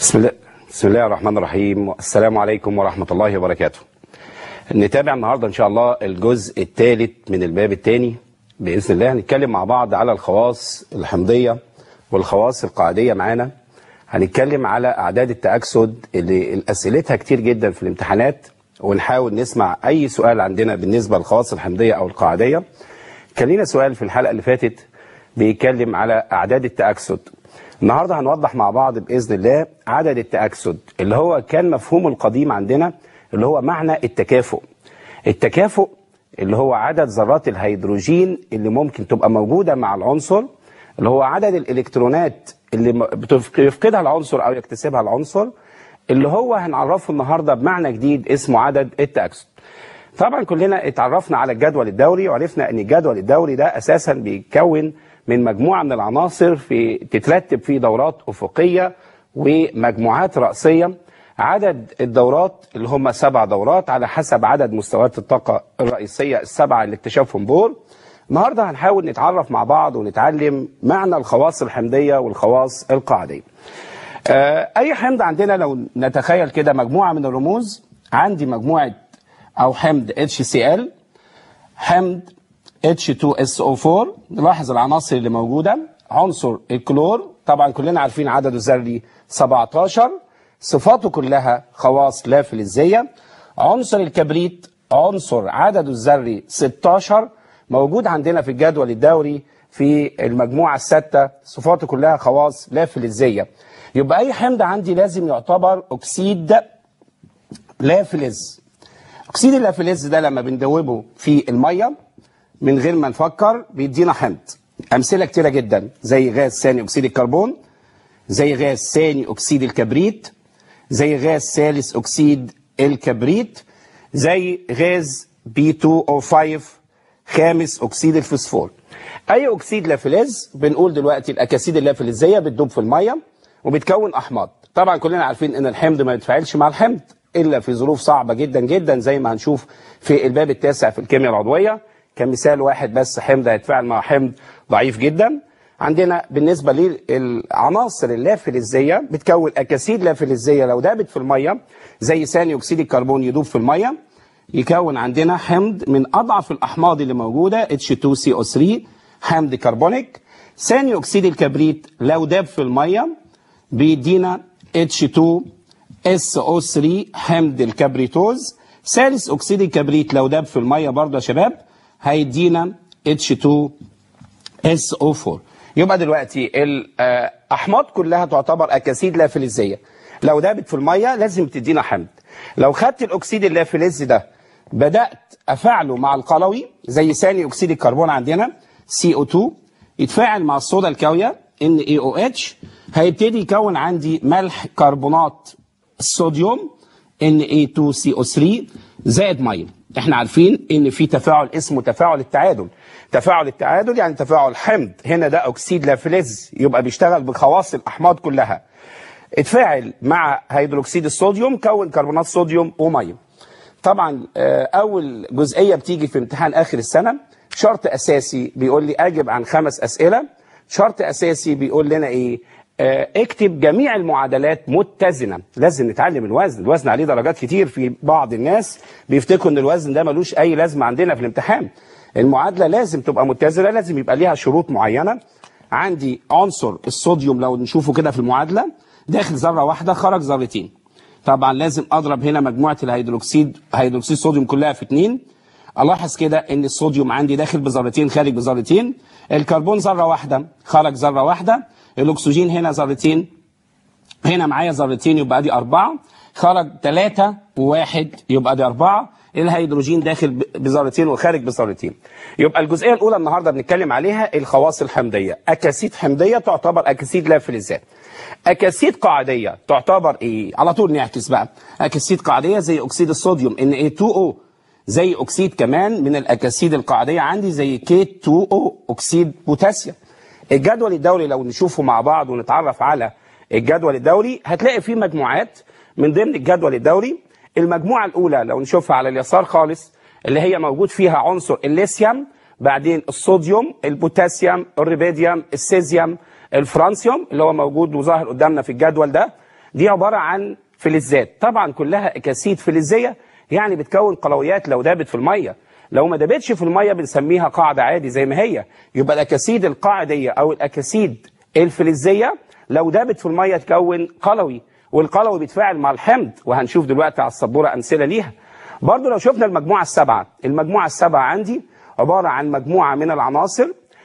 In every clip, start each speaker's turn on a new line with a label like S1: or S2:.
S1: بسم الله بسم الله الرحمن الرحيم السلام عليكم ورحمة الله وبركاته نتابع النهاردة إن شاء الله الجزء الثالث من الباب الثاني بإذن الله هنتكلم مع بعض على الخواص الحمضية والخواص القاعدية معانا هنتكلم على أعداد التأكسد اللي أسئلتها كتير جدا في الامتحانات ونحاول نسمع أي سؤال عندنا بالنسبة للخواص الحمضية أو القاعدية كان لنا سؤال في الحلقة اللي فاتت بيتكلم على أعداد التأكسد النهارده هنوضح مع بعض باذن الله عدد التاكسد اللي هو كان مفهومه القديم عندنا اللي هو معنى التكافؤ. التكافؤ اللي هو عدد ذرات الهيدروجين اللي ممكن تبقى موجوده مع العنصر اللي هو عدد الالكترونات اللي بيفقدها العنصر او يكتسبها العنصر اللي هو هنعرفه النهارده بمعنى جديد اسمه عدد التاكسد. طبعا كلنا اتعرفنا على الجدول الدوري وعرفنا ان الجدول الدوري ده اساسا بيتكون من مجموعة من العناصر في تترتب في دورات أفقية ومجموعات رأسية عدد الدورات اللي هم سبع دورات على حسب عدد مستويات الطاقة الرئيسية السبعة اللي اكتشفهم بور النهاردة هنحاول نتعرف مع بعض ونتعلم معنى الخواص الحمضية والخواص القاعدية آه أي حمض عندنا لو نتخيل كده مجموعة من الرموز عندي مجموعة أو حمض HCl حمض H2SO4 نلاحظ العناصر اللي موجودة عنصر الكلور طبعا كلنا عارفين عدده الذري 17 صفاته كلها خواص لا فلزية عنصر الكبريت عنصر عدده الذري 16 موجود عندنا في الجدول الدوري في المجموعة الستة صفاته كلها خواص لا فلزية يبقى أي حمض عندي لازم يعتبر أكسيد لا فلز أكسيد اللافلز ده لما بندوبه في المية من غير ما نفكر بيدينا حمض امثله كتيره جدا زي غاز ثاني اكسيد الكربون زي غاز ثاني اكسيد الكبريت زي غاز ثالث اكسيد الكبريت زي غاز B2O5 خامس اكسيد الفوسفور اي اكسيد لافلز بنقول دلوقتي الاكاسيد اللافلزيه بتدوب في الميه وبتكون احماض طبعا كلنا عارفين ان الحمض ما يتفاعلش مع الحمض الا في ظروف صعبه جدا جدا زي ما هنشوف في الباب التاسع في الكيمياء العضويه كمثال واحد بس حمض هيتفاعل مع حمض ضعيف جدا عندنا بالنسبة للعناصر اللافلزية بتكون أكاسيد لافلزية لو دابت في المية زي ثاني أكسيد الكربون يدوب في المية يكون عندنا حمض من أضعف الأحماض اللي موجودة H2CO3 حمض كربونيك ثاني أكسيد الكبريت لو داب في المية بيدينا H2SO3 حمض الكبريتوز ثالث أكسيد الكبريت لو داب في المية برضه يا شباب هيدينا H2SO4 يبقى دلوقتي الأحماض كلها تعتبر أكاسيد لا فلزية لو دابت في المية لازم تدينا حمض لو خدت الأكسيد اللافلز ده بدأت أفعله مع القلوي زي ثاني أكسيد الكربون عندنا CO2 يتفاعل مع الصودا الكاوية NaOH هيبتدي يكون عندي ملح كربونات الصوديوم Na2CO3 زائد ميه احنا عارفين ان في تفاعل اسمه تفاعل التعادل تفاعل التعادل يعني تفاعل حمض هنا ده اكسيد لافلز يبقى بيشتغل بخواص الاحماض كلها اتفاعل مع هيدروكسيد الصوديوم كون كربونات صوديوم وميه طبعا اول جزئيه بتيجي في امتحان اخر السنه شرط اساسي بيقول لي اجب عن خمس اسئله شرط اساسي بيقول لنا ايه اكتب جميع المعادلات متزنه لازم نتعلم الوزن الوزن عليه درجات كتير في بعض الناس بيفتكروا ان الوزن ده ملوش اي لازمه عندنا في الامتحان المعادله لازم تبقى متزنه لازم يبقى ليها شروط معينه عندي عنصر الصوديوم لو نشوفه كده في المعادله داخل ذره واحده خرج ذرتين طبعا لازم اضرب هنا مجموعه الهيدروكسيد هيدروكسيد الصوديوم كلها في اتنين الاحظ كده ان الصوديوم عندي داخل بذرتين خارج بذرتين الكربون ذره واحده خرج ذره واحده الاكسجين هنا ذرتين هنا معايا ذرتين يبقى دي أربعة خرج ثلاثة وواحد يبقى دي أربعة الهيدروجين داخل بذرتين وخارج بذرتين يبقى الجزئية الأولى النهاردة بنتكلم عليها الخواص الحمضية أكاسيد حمضية تعتبر أكاسيد لا فلزات أكاسيد قاعدية تعتبر إيه على طول نعكس بقى أكاسيد قاعدية زي أكسيد الصوديوم Na2O زي أكسيد كمان من الأكاسيد القاعدية عندي زي K2O أكسيد بوتاسيوم الجدول الدوري لو نشوفه مع بعض ونتعرف على الجدول الدوري هتلاقي فيه مجموعات من ضمن الجدول الدوري المجموعة الأولى لو نشوفها على اليسار خالص اللي هي موجود فيها عنصر الليثيوم بعدين الصوديوم البوتاسيوم الريبيديوم السيزيوم الفرانسيوم اللي هو موجود وظاهر قدامنا في الجدول ده دي عباره عن فلزات طبعا كلها اكاسيد فلزيه يعني بتكون قلويات لو دابت في الميه لو ما دابتش في الميه بنسميها قاعده عادي زي ما هي يبقى الاكاسيد القاعديه او الاكاسيد الفلزيه لو دابت في الميه تكون قلوي والقلوي بيتفاعل مع الحمض وهنشوف دلوقتي على السبوره امثله ليها برضو لو شفنا المجموعه السبعه المجموعه السبعه عندي عباره عن مجموعه من العناصر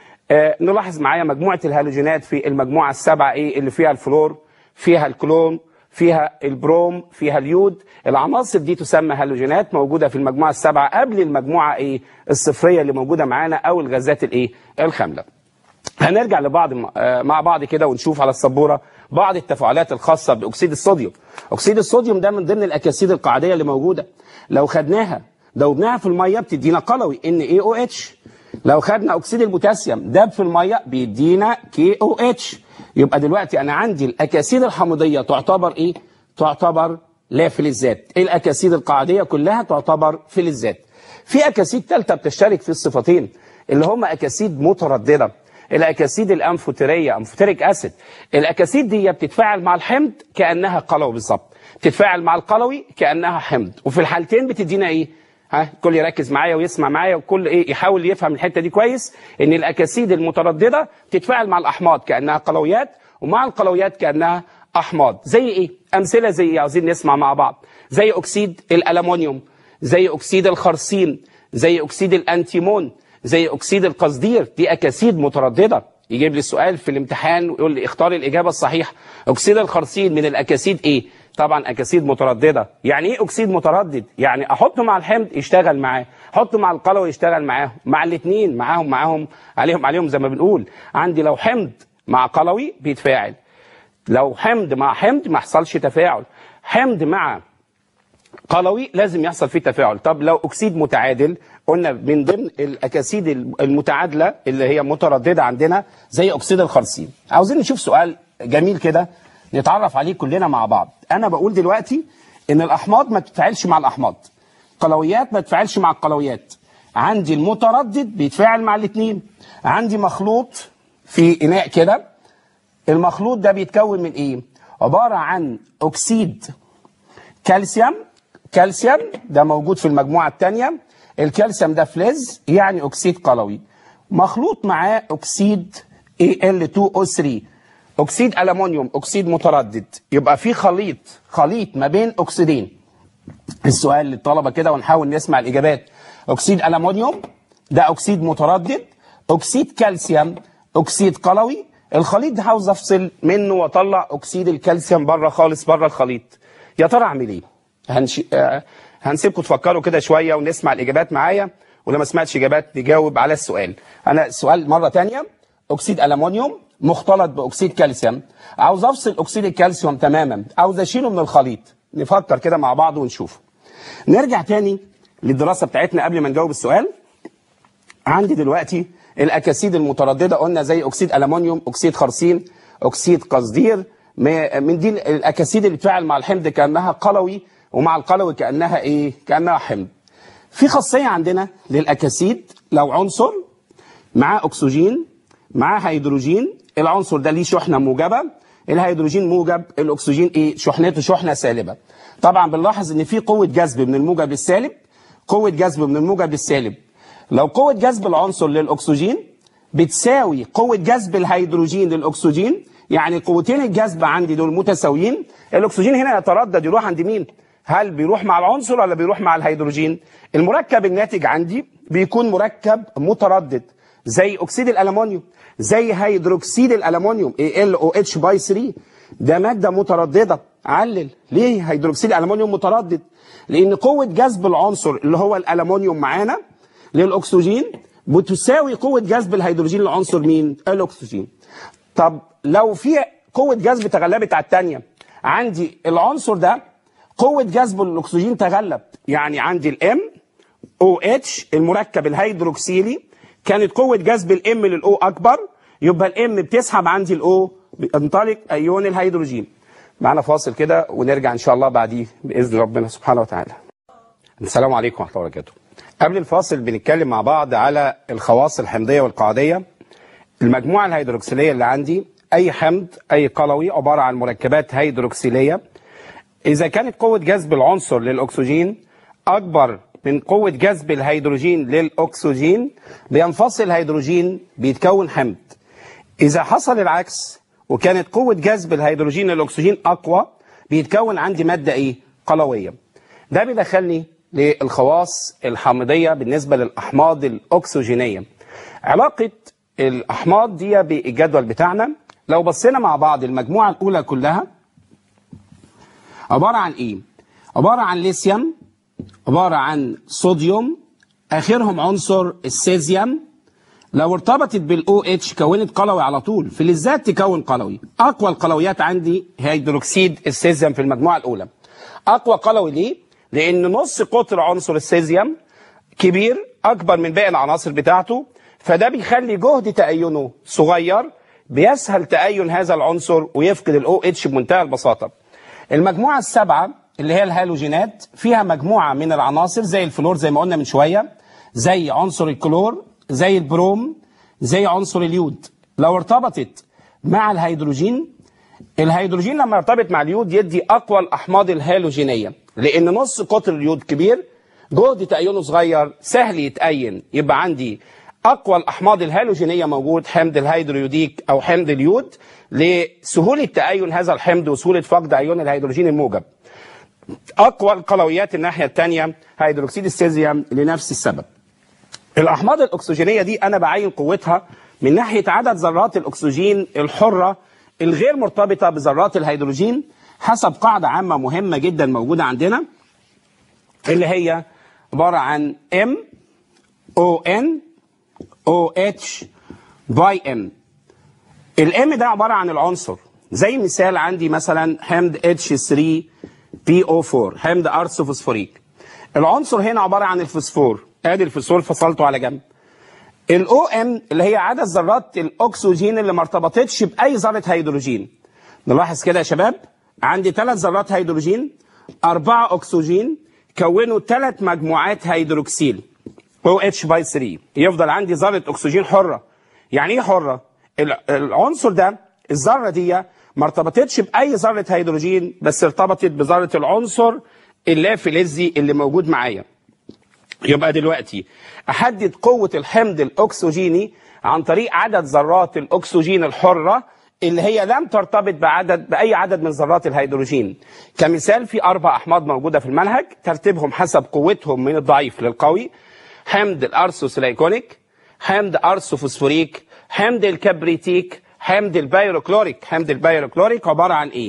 S1: آه نلاحظ معايا مجموعه الهالوجينات في المجموعه السبعه ايه اللي فيها الفلور فيها الكلون فيها البروم فيها اليود العناصر دي تسمى هالوجينات موجوده في المجموعه السبعه قبل المجموعه ايه الصفريه اللي موجوده معانا او الغازات الايه الخامله هنرجع لبعض مع بعض كده ونشوف على السبوره بعض التفاعلات الخاصه باكسيد الصوديوم اكسيد الصوديوم ده من ضمن الاكاسيد القاعديه اللي موجوده لو خدناها دوبناها في الميه بتدينا قلوي ان اي او اتش لو خدنا اكسيد البوتاسيوم داب في الميه بيدينا كي او اتش يبقى دلوقتي انا عندي الاكاسيد الحمضيه تعتبر ايه تعتبر لا فلزات الاكاسيد القاعديه كلها تعتبر فلزات في اكاسيد ثالثه بتشترك في الصفتين اللي هم اكاسيد متردده الاكاسيد الانفوتيريه انفوتيريك اسيد الاكاسيد دي بتتفاعل مع الحمض كانها قلوي بالظبط تتفاعل مع القلوي كانها حمض وفي الحالتين بتدينا ايه ها الكل يركز معايا ويسمع معايا وكل ايه يحاول يفهم الحته دي كويس ان الاكاسيد المتردده تتفاعل مع الاحماض كانها قلويات ومع القلويات كانها احماض زي ايه امثله زي إيه؟ عاوزين نسمع مع بعض زي اكسيد الالومنيوم زي اكسيد الخرسين زي اكسيد الانتيمون زي اكسيد القصدير دي اكاسيد متردده يجيب لي السؤال في الامتحان ويقول لي اختار الاجابه الصحيحه اكسيد الخرسين من الاكاسيد ايه طبعا اكاسيد متردده يعني ايه اكسيد متردد يعني احطه مع الحمض يشتغل معاه احطه مع القلوي يشتغل معاه مع الاثنين معاهم معاهم عليهم عليهم زي ما بنقول عندي لو حمض مع قلوي بيتفاعل لو حمض مع حمض ما يحصلش تفاعل حمض مع قلوي لازم يحصل فيه تفاعل طب لو اكسيد متعادل قلنا من ضمن الاكاسيد المتعادله اللي هي متردده عندنا زي اكسيد الخرسين عاوزين نشوف سؤال جميل كده نتعرف عليه كلنا مع بعض انا بقول دلوقتي ان الاحماض ما تتفاعلش مع الاحماض قلويات ما تتفاعلش مع القلويات عندي المتردد بيتفاعل مع الاثنين عندي مخلوط في اناء كده المخلوط ده بيتكون من ايه عباره عن اكسيد كالسيوم كالسيوم ده موجود في المجموعه الثانيه الكالسيوم ده فلز يعني اكسيد قلوي مخلوط معاه اكسيد Al2O3 اكسيد الومنيوم اكسيد متردد يبقى في خليط خليط ما بين اكسيدين السؤال للطلبه كده ونحاول نسمع الاجابات اكسيد الومنيوم ده اكسيد متردد اكسيد كالسيوم اكسيد قلوي الخليط ده عاوز افصل منه واطلع اكسيد الكالسيوم بره خالص بره الخليط يا ترى اعمل ايه هنش... آه هنسيبكم تفكروا كده شويه ونسمع الاجابات معايا ولما سمعتش اجابات نجاوب على السؤال انا السؤال مره تانية اكسيد الومنيوم مختلط باكسيد كالسيوم عاوز افصل اكسيد الكالسيوم تماما عاوز اشيله من الخليط نفكر كده مع بعض ونشوف نرجع تاني للدراسه بتاعتنا قبل ما نجاوب السؤال عندي دلوقتي الاكاسيد المتردده قلنا زي اكسيد الومنيوم اكسيد خرسين اكسيد قصدير من دي الاكاسيد اللي بتفاعل مع الحمض كانها قلوي ومع القلوي كانها ايه كانها حمض في خاصيه عندنا للاكاسيد لو عنصر معاه اكسجين معاه هيدروجين العنصر ده ليه شحنه موجبه الهيدروجين موجب الاكسجين ايه شحنته شحنه سالبه طبعا بنلاحظ ان في قوه جذب من الموجب للسالب قوه جذب من الموجب للسالب لو قوه جذب العنصر للاكسجين بتساوي قوه جذب الهيدروجين للاكسجين يعني قوتين الجذب عندي دول متساويين الاكسجين هنا يتردد يروح عند مين هل بيروح مع العنصر ولا بيروح مع الهيدروجين المركب الناتج عندي بيكون مركب متردد زي اكسيد الالومنيوم زي هيدروكسيد الالومنيوم AlOH باي 3 ده ماده متردده علل ليه هيدروكسيد الالومنيوم متردد لان قوه جذب العنصر اللي هو الالومنيوم معانا للاكسجين بتساوي قوه جذب الهيدروجين لعنصر مين الاكسجين طب لو في قوه جذب تغلبت على الثانيه عندي العنصر ده قوه جذب الاكسجين تغلب يعني عندي الام او اتش المركب الهيدروكسيلي كانت قوه جذب الام للاو اكبر يبقى الام بتسحب عندي الاو بينطلق ايون الهيدروجين معنا فاصل كده ونرجع ان شاء الله بعديه باذن ربنا سبحانه وتعالى السلام عليكم ورحمه الله وبركاته قبل الفاصل بنتكلم مع بعض على الخواص الحمضيه والقاعديه المجموعه الهيدروكسيليه اللي عندي اي حمض اي قلوي عباره عن مركبات هيدروكسيليه اذا كانت قوه جذب العنصر للاكسجين اكبر من قوه جذب الهيدروجين للاكسجين بينفصل الهيدروجين بيتكون حمض اذا حصل العكس وكانت قوه جذب الهيدروجين للاكسجين اقوى بيتكون عندي ماده ايه قلويه ده بيدخلني للخواص الحامضيه بالنسبه للاحماض الاكسجينيه علاقه الاحماض دي بالجدول بتاعنا لو بصينا مع بعض المجموعه الاولى كلها عباره عن ايه عباره عن ليثيوم عباره عن صوديوم اخرهم عنصر السيزيوم لو ارتبطت بالاو اتش كونت قلوي على طول فلزات تكون قلوي اقوى القلويات عندي هيدروكسيد السيزيوم في المجموعه الاولى اقوى قلوي ليه لان نص قطر عنصر السيزيوم كبير اكبر من باقي العناصر بتاعته فده بيخلي جهد تأينه صغير بيسهل تأين هذا العنصر ويفقد الاو اتش بمنتهى البساطه المجموعه السابعه اللي هي الهالوجينات فيها مجموعه من العناصر زي الفلور زي ما قلنا من شويه زي عنصر الكلور زي البروم زي عنصر اليود لو ارتبطت مع الهيدروجين الهيدروجين لما يرتبط مع اليود يدي اقوى الاحماض الهالوجينيه لان نص قطر اليود كبير جهد تأينه صغير سهل يتأين يبقى عندي اقوى الاحماض الهالوجينيه موجود حمض الهيدرويوديك او حمض اليود لسهوله تأين هذا الحمض وسهوله فقد ايون الهيدروجين الموجب اقوى القلويات الناحيه الثانيه هيدروكسيد السيزيوم لنفس السبب الاحماض الاكسجينيه دي انا بعين قوتها من ناحيه عدد ذرات الاكسجين الحره الغير مرتبطه بذرات الهيدروجين حسب قاعده عامه مهمه جدا موجوده عندنا اللي هي عباره عن ام او ان او اتش باي ام الام ده عباره عن العنصر زي مثال عندي مثلا حمض اتش 3 بي او 4 حمض ارث فوسفوريك العنصر هنا عباره عن الفوسفور ادي الفوسفور فصلته على جنب الاو ام اللي هي عدد ذرات الاكسجين اللي ما ارتبطتش باي ذره هيدروجين نلاحظ كده يا شباب عندي ثلاث ذرات هيدروجين أربعة أكسجين كونوا ثلاث مجموعات هيدروكسيل او اتش باي 3 يفضل عندي ذره اكسجين حره يعني ايه حره العنصر ده الذره دي ما ارتبطتش باي ذره هيدروجين بس ارتبطت بذره العنصر اللافلزي اللي موجود معايا يبقى دلوقتي احدد قوه الحمض الاكسجيني عن طريق عدد ذرات الاكسجين الحره اللي هي لم ترتبط بعدد باي عدد من ذرات الهيدروجين كمثال في اربع احماض موجوده في المنهج ترتيبهم حسب قوتهم من الضعيف للقوي حمض الارثوسلايكونيك حمض ارثوفوسفوريك حمض الكبريتيك حمض البيروكلوريك حمض البيروكلوريك عباره عن ايه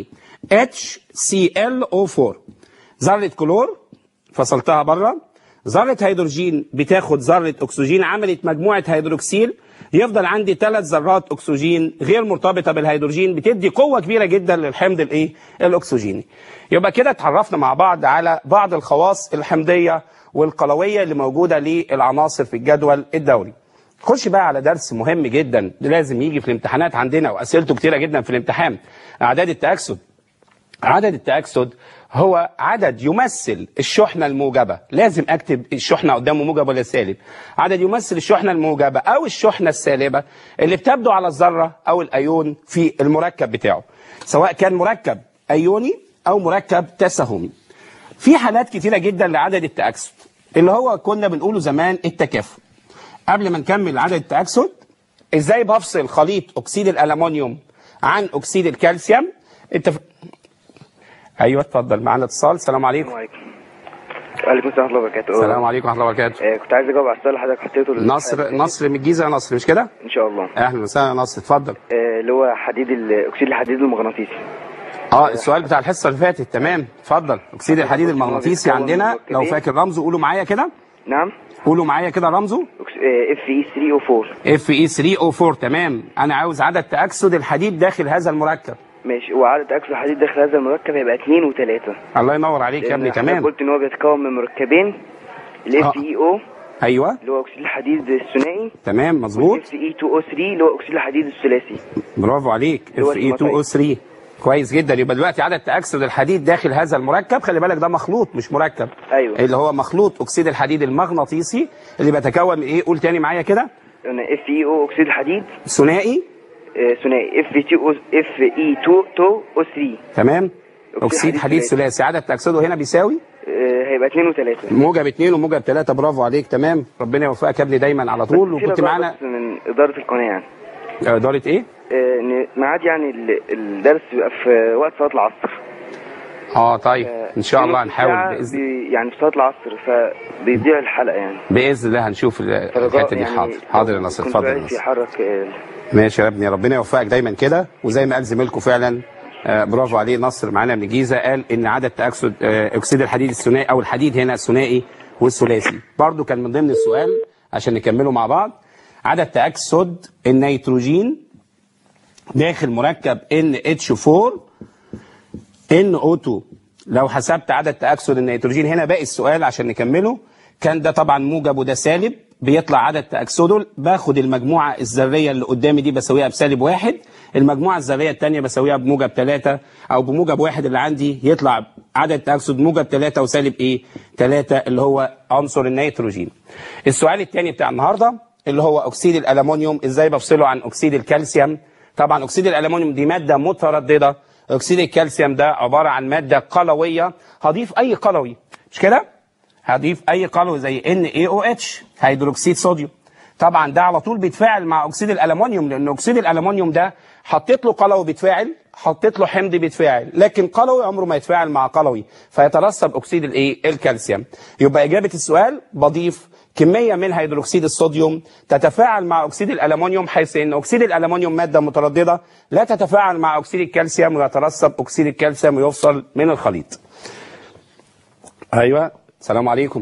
S1: HClO4 ذره كلور فصلتها بره ذره هيدروجين بتاخد ذره اكسجين عملت مجموعه هيدروكسيل يفضل عندي ثلاث ذرات اكسجين غير مرتبطه بالهيدروجين بتدي قوه كبيره جدا للحمض الايه الاكسجيني يبقى كده اتعرفنا مع بعض على بعض الخواص الحمضيه والقلويه اللي موجوده للعناصر في الجدول الدوري خش بقى على درس مهم جدا لازم يجي في الامتحانات عندنا واسئلته كتيره جدا في الامتحان اعداد التاكسد عدد التأكسد هو عدد يمثل الشحنة الموجبة لازم أكتب الشحنة قدامه موجب ولا سالب عدد يمثل الشحنة الموجبة أو الشحنة السالبة اللي بتبدو على الذرة أو الأيون في المركب بتاعه سواء كان مركب أيوني أو مركب تساهمي في حالات كتيرة جدا لعدد التأكسد اللي هو كنا بنقوله زمان التكافؤ قبل ما نكمل عدد التأكسد ازاي بفصل خليط اكسيد الالومنيوم عن اكسيد الكالسيوم انت ف... ايوه اتفضل معانا اتصال السلام عليكم
S2: السلام عليكم وعليكم السلام ورحمه الله وبركاته
S1: السلام عليكم ورحمه الله وبركاته
S2: آه كنت عايز اجاوب على السؤال اللي حضرتك حطيته لل-
S1: نصر نصر من الجيزه يا نصر مش كده
S2: ان شاء الله
S1: اهلا وسهلا يا نصر اتفضل
S2: آه اللي هو حديد ال- اكسيد الحديد المغناطيسي
S1: اه السؤال بتاع الحصه اللي فاتت تمام اتفضل اكسيد الحديد المغناطيسي عندنا لو فاكر رمزه قولوا معايا كده
S2: نعم
S1: قولوا معايا كده رمزه
S2: اف اي 3 او 4
S1: اف اي 3 او 4 تمام انا عاوز عدد تاكسد الحديد داخل هذا المركب
S2: ماشي وعدد اكسل الحديد داخل هذا المركب هيبقى 2 و3
S1: الله ينور عليك يا ابني تمام
S2: قلت ان هو بيتكون من مركبين الاف
S1: آه.
S2: اي او
S1: ايوه
S2: اللي هو اكسيد الحديد الثنائي
S1: تمام مظبوط
S2: اف اي 2 او 3 اللي هو اكسيد الحديد الثلاثي
S1: برافو عليك
S2: هو
S1: اف اي 2 او 3 كويس جدا يبقى دلوقتي عدد تاكسد الحديد داخل هذا المركب خلي بالك ده مخلوط مش مركب
S2: ايوه
S1: اللي هو مخلوط اكسيد الحديد المغناطيسي اللي بيتكون من ايه قول تاني معايا كده
S2: اف اي او اكسيد الحديد
S1: ثنائي
S2: آه، ثنائي اف تي او اف اي 2 تو او 3
S1: تمام اكسيد حديد ثلاثي عدد تاكسده هنا بيساوي
S2: آه، هيبقى 2 و3
S1: موجب 2 وموجب 3 برافو عليك تمام ربنا يوفقك يا ابني دايما على طول وكنت معانا
S2: من اداره القناه يعني
S1: اداره ايه؟
S2: آه، إن ميعاد يعني ال- الدرس بيبقى في وقت صلاه العصر
S1: اه طيب ان شاء الله
S2: نص ساعة
S1: هنحاول باذن
S2: بي- يعني في صلاه العصر فبيضيع الحلقه يعني
S1: باذن الله هنشوف ال- الحته دي حاضر حاضر يا ناصر
S2: كنت
S1: اتفضل يا
S2: عايز
S1: ناصر
S2: يحرك آه،
S1: ماشي يا ابني ربنا يوفقك دايما كده وزي ما قال زميلكم فعلا آه، برافو عليه نصر معانا من الجيزه قال ان عدد تاكسد آه، اكسيد الحديد الثنائي او الحديد هنا الثنائي والثلاثي برضو كان من ضمن السؤال عشان نكمله مع بعض عدد تاكسد النيتروجين داخل مركب NH4 NO2 لو حسبت عدد تأكسد النيتروجين هنا باقي السؤال عشان نكمله كان ده طبعا موجب وده سالب بيطلع عدد تأكسده باخد المجموعة الذرية اللي قدامي دي بساويها بسالب واحد المجموعة الذرية الثانية بساويها بموجب ثلاثة أو بموجب واحد اللي عندي يطلع عدد تأكسد موجب ثلاثة وسالب إيه؟ ثلاثة اللي هو عنصر النيتروجين. السؤال الثاني بتاع النهارده اللي هو أكسيد الألمنيوم إزاي بفصله عن أكسيد الكالسيوم طبعا أكسيد الألمنيوم دي مادة مترددة أكسيد الكالسيوم ده عبارة عن مادة قلوية هضيف أي قلوي مش كده؟ هضيف أي قلوي زي NaOH هيدروكسيد صوديوم طبعا ده على طول بيتفاعل مع أكسيد الألمنيوم لأن أكسيد الألمنيوم ده حطيت له قلوي بيتفاعل حطيت له حمض بيتفاعل لكن قلوي عمره ما يتفاعل مع قلوي فيترسب أكسيد الإيه؟ الكالسيوم يبقى إجابة السؤال بضيف كمية من هيدروكسيد الصوديوم تتفاعل مع أكسيد الألمنيوم حيث أن أكسيد الألمنيوم مادة مترددة لا تتفاعل مع أكسيد الكالسيوم ويترسب أكسيد الكالسيوم ويفصل من الخليط أيوة السلام عليكم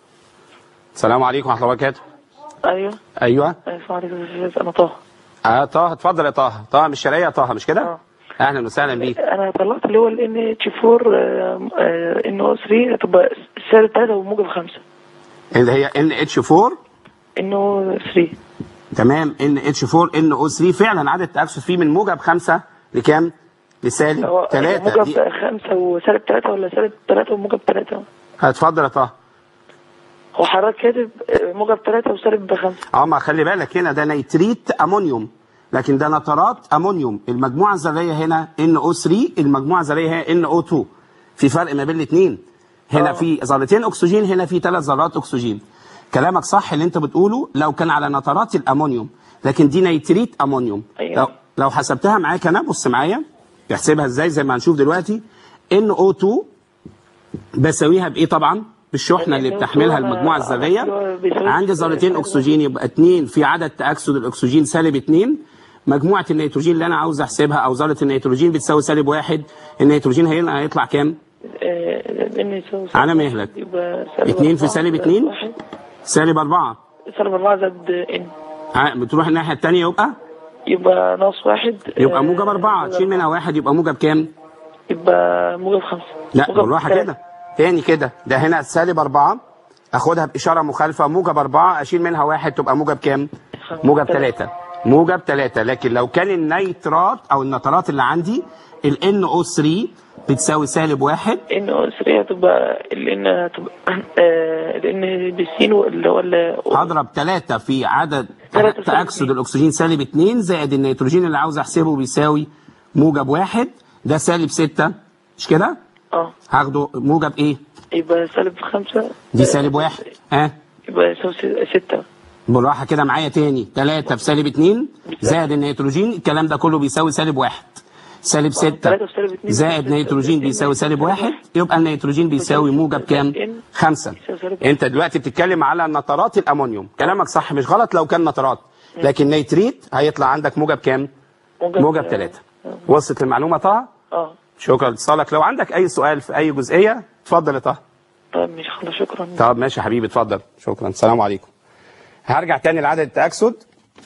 S1: السلام عليكم ورحمة الله وبركاته
S3: ايوه
S1: أيوة
S3: السلام عليكم يا استاذ انا طه
S1: آه طه اتفضل يا طه طه من الشرقية يا طه مش كده؟
S3: آه.
S1: أهلا وسهلا بيك
S3: انا طلعت اللي هو ال ان اتش 4 ان او 3 هتبقى سالب 3 وموجب 5
S1: اللي هي NH4
S3: ان او 3
S1: تمام NH4 NO3 فعلا عدد التأكسد فيه من موجب 5 لكام؟ لسالب
S3: هو
S1: 3
S3: موجب
S1: دي
S3: 5 وسالب 3 ولا سالب 3 وموجب 3
S1: اتفضل يا طه
S3: هو حضرتك كاتب آه، موجب 3 وسالب 5
S1: اه ما خلي بالك هنا ده نيتريت امونيوم لكن ده نترات امونيوم المجموعه الذريه هنا NO3 المجموعه الذريه هنا NO2 في فرق ما بين الاثنين هنا
S3: آه.
S1: في ذرتين اكسجين هنا في ثلاث ذرات اكسجين كلامك صح اللي انت بتقوله لو كان على نترات الامونيوم لكن دي نيتريت امونيوم
S3: أيوة.
S1: لو لو حسبتها معاك انا بص معايا تحسبها ازاي زي ما هنشوف دلوقتي NO2 بساويها بايه طبعا بالشحنه اللي
S3: NO2
S1: بتحملها
S3: أنا-
S1: المجموعه
S3: أنا
S1: الذريه
S3: أحسبها بيساوي
S1: عندي ذرتين
S3: سالب
S1: اكسجين يبقى 2 في عدد تاكسد الاكسجين سالب 2 مجموعه النيتروجين اللي انا عاوز احسبها او ذره النيتروجين بتساوي سالب 1 النيتروجين هنا هيطلع كام
S3: ان يساوي
S1: على مهلك.
S3: يبقى سالب
S1: اتنين في
S3: أربعة
S1: سالب
S3: زائد
S1: اتنين؟
S3: واحد.
S1: سالب 4
S3: سالب 4 زائد ان
S1: بتروح الناحيه الثانيه يبقى
S3: يبقى ناقص واحد
S1: يبقى
S3: آه،
S1: موجب 4 تشيل منها واحد يبقى موجب كام
S3: يبقى موجب 5
S1: لا بالراحه كده تاني كده ده هنا سالب 4 اخدها باشاره مخالفه موجب 4 اشيل منها واحد تبقى موجب كام موجب 3 موجب 3 لكن لو كان النيترات او النترات اللي عندي ال NO3 بتساوي سالب 1
S3: ان او 3 هتبقى لان هتبقى آه، لان بالسين اللي هو ال-
S1: هضرب 3 في عدد
S3: تلاتة سالب
S1: تأكسد
S3: اتنين.
S1: الأكسجين سالب 2 زائد النيتروجين اللي عاوز أحسبه بيساوي موجب 1 ده سالب 6 مش كده؟
S3: اه
S1: هاخده موجب إيه؟
S3: يبقى سالب 5
S1: دي سالب 1 ها؟
S3: يبقى يساوي 6
S1: بالراحة كده معايا تاني 3 في سالب 2 زائد النيتروجين الكلام ده كله بيساوي سالب 1 سالب 6
S3: تلاتة في سالب اتنين
S1: زائد
S3: بيساوي
S1: نيتروجين
S3: سالب
S1: بيساوي سالب 1 يبقى النيتروجين بيساوي موجب كام؟ 5
S3: بيساوي سالب
S1: انت دلوقتي بتتكلم على نترات الامونيوم كلامك صح مش غلط لو كان نترات لكن نيتريت هيطلع عندك موجب كام؟ موجب 3 وصلت المعلومة طه؟
S3: اه
S1: شكرا لاتصالك لو عندك أي سؤال في أي جزئية اتفضل يا طه
S3: طيب مش خلاص شكرا
S1: طب ماشي يا حبيبي اتفضل شكرا السلام عليكم هرجع تاني لعدد التأكسد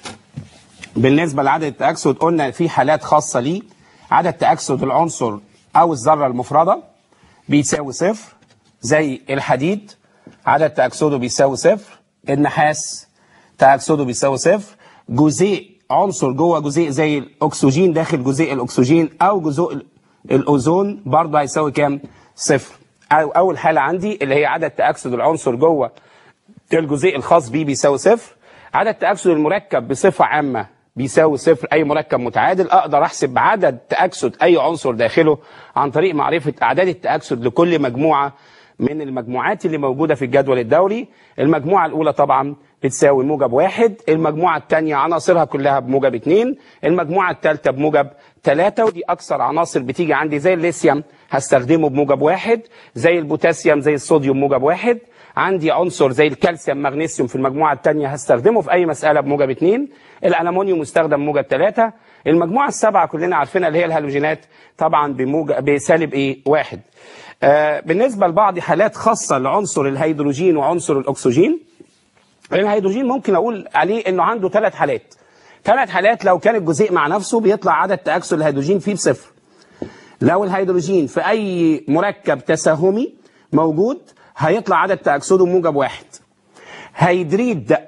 S1: بالنسبة لعدد التأكسد قلنا في حالات خاصة ليه عدد تأكسد العنصر أو الذرة المفردة بيساوي صفر زي الحديد عدد تأكسده بيساوي صفر النحاس تأكسده بيساوي صفر جزيء عنصر جوه جزيء زي الأكسجين داخل جزيء الأكسجين أو جزء ال- الأوزون برضه هيساوي كام؟ صفر أو أول حالة عندي اللي هي عدد تأكسد العنصر جوه الجزيء الخاص بيه بيساوي صفر عدد تأكسد المركب بصفة عامة بيساوي صفر اي مركب متعادل اقدر احسب عدد تاكسد اي عنصر داخله عن طريق معرفه اعداد التاكسد لكل مجموعه من المجموعات اللي موجوده في الجدول الدوري المجموعه الاولى طبعا بتساوي موجب واحد المجموعه الثانيه عناصرها كلها بموجب اثنين المجموعه الثالثه بموجب ثلاثة ودي اكثر عناصر بتيجي عندي زي الليثيوم هستخدمه بموجب واحد زي البوتاسيوم زي الصوديوم موجب واحد عندي عنصر زي الكالسيوم مغنيسيوم في المجموعه الثانيه هستخدمه في اي مساله بموجب اثنين الالومنيوم مستخدم موجب ثلاثة المجموعه السبعه كلنا عارفينها اللي هي الهالوجينات طبعا بموجب بسالب ايه واحد آه بالنسبه لبعض حالات خاصه لعنصر الهيدروجين وعنصر الاكسجين الهيدروجين ممكن اقول عليه انه عنده ثلاث حالات ثلاث حالات لو كان الجزيء مع نفسه بيطلع عدد تاكسد الهيدروجين فيه بصفر لو الهيدروجين في اي مركب تساهمي موجود هيطلع عدد تاكسده موجب واحد هيدريد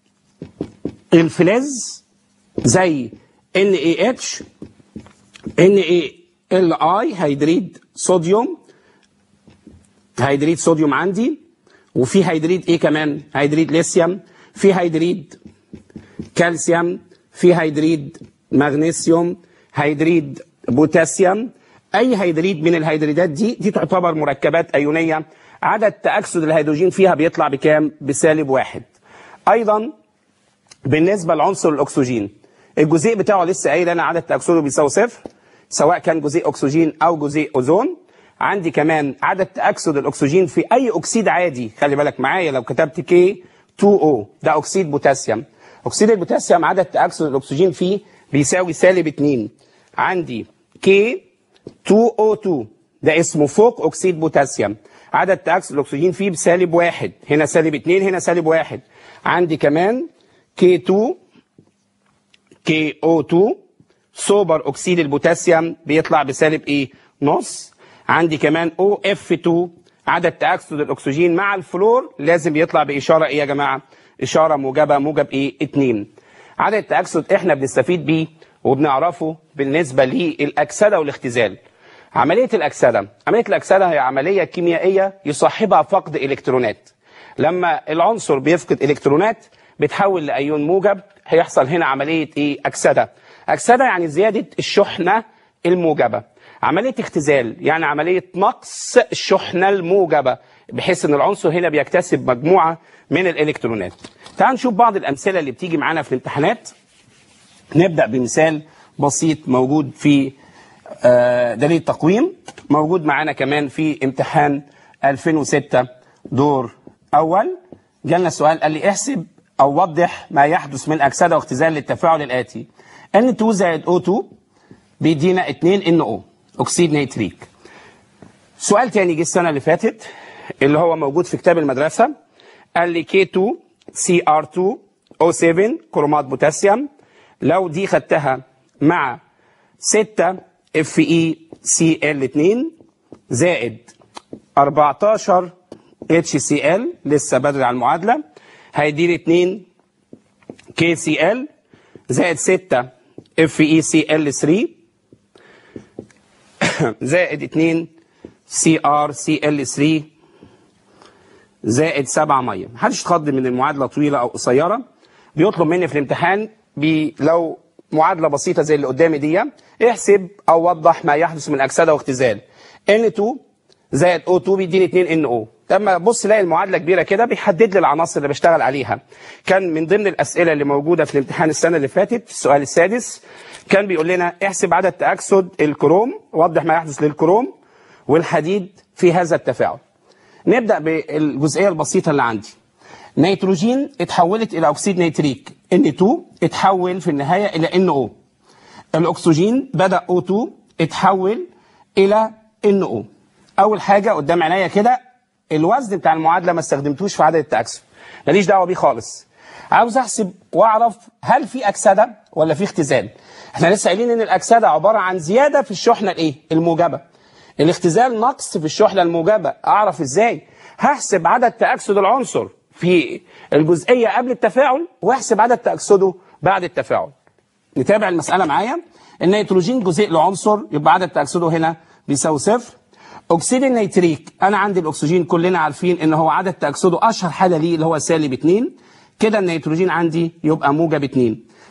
S1: الفلز زي NaH NaLi هيدريد صوديوم هيدريد صوديوم عندي وفي هيدريد ايه كمان هيدريد ليثيوم في هيدريد كالسيوم في هيدريد مغنيسيوم هيدريد بوتاسيوم اي هيدريد من الهيدريدات دي دي تعتبر مركبات ايونيه عدد تاكسد الهيدروجين فيها بيطلع بكام بسالب واحد ايضا بالنسبه لعنصر الاكسجين الجزيء بتاعه لسه قايل انا عدد تاكسده بيساوي صفر سواء كان جزيء اكسجين او جزيء اوزون عندي كمان عدد تاكسد الاكسجين في اي اكسيد عادي خلي بالك معايا لو كتبت كي 2 او ده اكسيد بوتاسيوم اكسيد البوتاسيوم عدد تاكسد الاكسجين فيه بيساوي سالب 2 عندي كي 2 او 2 ده اسمه فوق اكسيد بوتاسيوم عدد تاكسد الاكسجين فيه بسالب واحد هنا سالب 2 هنا سالب واحد عندي كمان كي 2 كي او 2 سوبر اكسيد البوتاسيوم بيطلع بسالب ايه نص عندي كمان او اف 2 عدد تاكسد الاكسجين مع الفلور لازم يطلع باشاره ايه يا جماعه اشاره موجبه موجب ايه 2 عدد التاكسد احنا بنستفيد بيه وبنعرفه بالنسبه للاكسده والاختزال عمليه الاكسده عمليه الاكسده هي عمليه كيميائيه يصاحبها فقد الكترونات لما العنصر بيفقد الكترونات بتحول لايون موجب هيحصل هنا عمليه ايه اكسده اكسده يعني زياده الشحنه الموجبه عمليه اختزال يعني عمليه نقص الشحنه الموجبه بحيث ان العنصر هنا بيكتسب مجموعه من الالكترونات تعال نشوف بعض الامثله اللي بتيجي معانا في الامتحانات نبدا بمثال بسيط موجود في آه، دليل التقويم موجود معانا كمان في امتحان 2006 دور اول جالنا سؤال قال لي احسب او وضح ما يحدث من اكسده واختزال للتفاعل الاتي N2 زائد O2 بيدينا 2 NO اكسيد نيتريك سؤال تاني جه السنه اللي فاتت اللي هو موجود في كتاب المدرسه قال لي K2 CR2 O7 كرومات بوتاسيوم لو دي خدتها مع 6 FE CL2 زائد 14 HCl لسه بدري على المعادله هيديني 2 KCl زائد 6 FeCl3 زائد 2 CrCl3 زائد 7 ميه محدش يتخض من المعادله طويله او قصيره بيطلب مني في الامتحان بي لو معادله بسيطه زي اللي قدامي دي احسب او وضح ما يحدث من اكسده واختزال N2 زائد O2 بيديني 2 NO لما بص الاقي المعادله كبيره كده بيحدد لي العناصر اللي بشتغل عليها كان من ضمن الاسئله اللي موجوده في الامتحان السنه اللي فاتت السؤال السادس كان بيقول لنا احسب عدد تاكسد الكروم وضح ما يحدث للكروم والحديد في هذا التفاعل نبدا بالجزئيه البسيطه اللي عندي نيتروجين اتحولت الى اكسيد نيتريك N2 اتحول في النهايه الى NO الاكسجين بدا O2 اتحول الى NO اول حاجه قدام عينيا كده الوزن بتاع المعادله ما استخدمتوش في عدد التاكسد ماليش دعوه بيه خالص عاوز احسب واعرف هل في اكسده ولا في اختزال احنا لسه قايلين ان الاكسده عباره عن زياده في الشحنه الايه الموجبه الاختزال نقص في الشحنه الموجبه اعرف ازاي هحسب عدد تاكسد العنصر في الجزئيه قبل التفاعل واحسب عدد تاكسده بعد التفاعل نتابع المساله معايا النيتروجين جزيء لعنصر يبقى عدد تاكسده هنا بيساوي صفر اكسيد النيتريك انا عندي الاكسجين كلنا عارفين ان هو عدد تاكسده اشهر حاله ليه اللي هو سالب 2 كده النيتروجين عندي يبقى موجب 2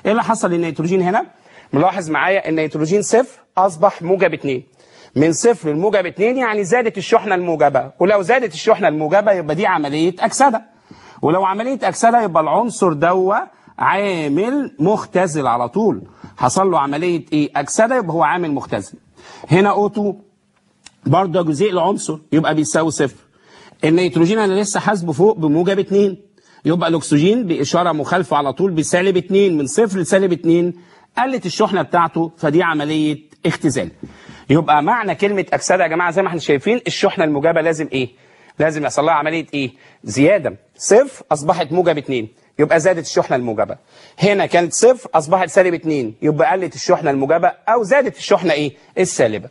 S1: ايه اللي حصل للنيتروجين هنا ملاحظ معايا النيتروجين صفر اصبح موجب 2 من صفر لموجب 2 يعني زادت الشحنه الموجبه ولو زادت الشحنه الموجبه يبقى دي عمليه اكسده ولو عمليه اكسده يبقى العنصر دوا عامل مختزل على طول حصل له عمليه ايه اكسده يبقى هو عامل مختزل هنا اوتو برضه جزيء العنصر يبقى بيساوي صفر النيتروجين انا لسه حاسبه فوق بموجب 2 يبقى الاكسجين باشاره مخالفه على طول بسالب 2 من صفر لسالب 2 قلت الشحنه بتاعته فدي عمليه اختزال يبقى معنى كلمه اكسده يا جماعه زي ما احنا شايفين الشحنه الموجبه لازم ايه لازم يحصل لها عمليه ايه زياده صفر اصبحت موجب 2 يبقى زادت الشحنه الموجبه هنا كانت صفر اصبحت سالب 2 يبقى قلت الشحنه الموجبه او زادت الشحنه ايه السالبه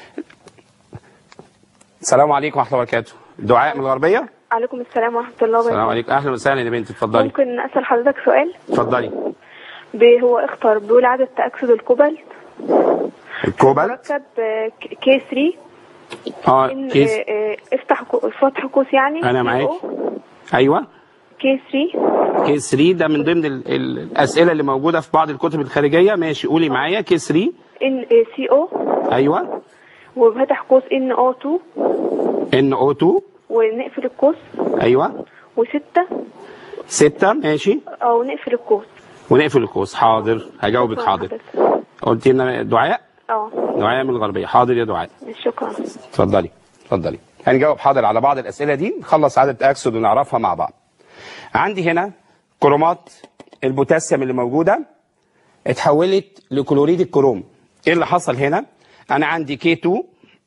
S1: السلام عليكم ورحمه الله وبركاته دعاء من الغربيه
S4: عليكم السلام ورحمة الله
S1: السلام
S4: وبركاته
S1: عليكم اهلا وسهلا يا بنتي اتفضلي
S4: ممكن أسأل حضرتك سؤال
S1: اتفضلي
S4: ب- هو اختار بيقول عدد تأكسد الكوبالت
S1: الكوبالت
S4: مركب كي 3
S1: اه
S4: إن
S1: كيس
S4: آه، آه، افتح كو- فتح قوس يعني
S1: انا معاك ايوه
S4: كي 3
S1: كيس 3 ده من ضمن ال- ال- الاسئله اللي موجوده في بعض الكتب الخارجيه ماشي قولي معايا كيس 3
S4: ان سي او
S1: ايوه
S4: وفتح قوس ان او 2
S1: ان او 2
S4: ونقفل القوس
S1: ايوه
S4: وستة
S1: 6 ماشي
S4: او نقفل القوس
S1: ونقفل القوس حاضر هجاوبك
S4: شكراً
S1: حاضر
S4: حضرتك.
S1: قلت لنا دعاء
S4: اه
S1: دعاء من الغربيه حاضر يا دعاء
S4: شكرا
S1: اتفضلي اتفضلي هنجاوب حاضر على بعض الاسئله دي نخلص عدد تاكسد ونعرفها مع بعض عندي هنا كرومات البوتاسيوم اللي موجوده اتحولت لكلوريد الكروم ايه اللي حصل هنا انا عندي K2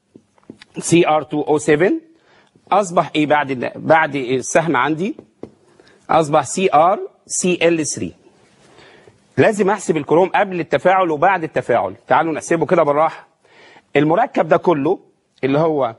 S1: CR2O7 اصبح ايه بعد ال- بعد السهم عندي اصبح CR CL3 لازم احسب الكروم قبل التفاعل وبعد التفاعل تعالوا نحسبه كده بالراحه المركب ده كله اللي هو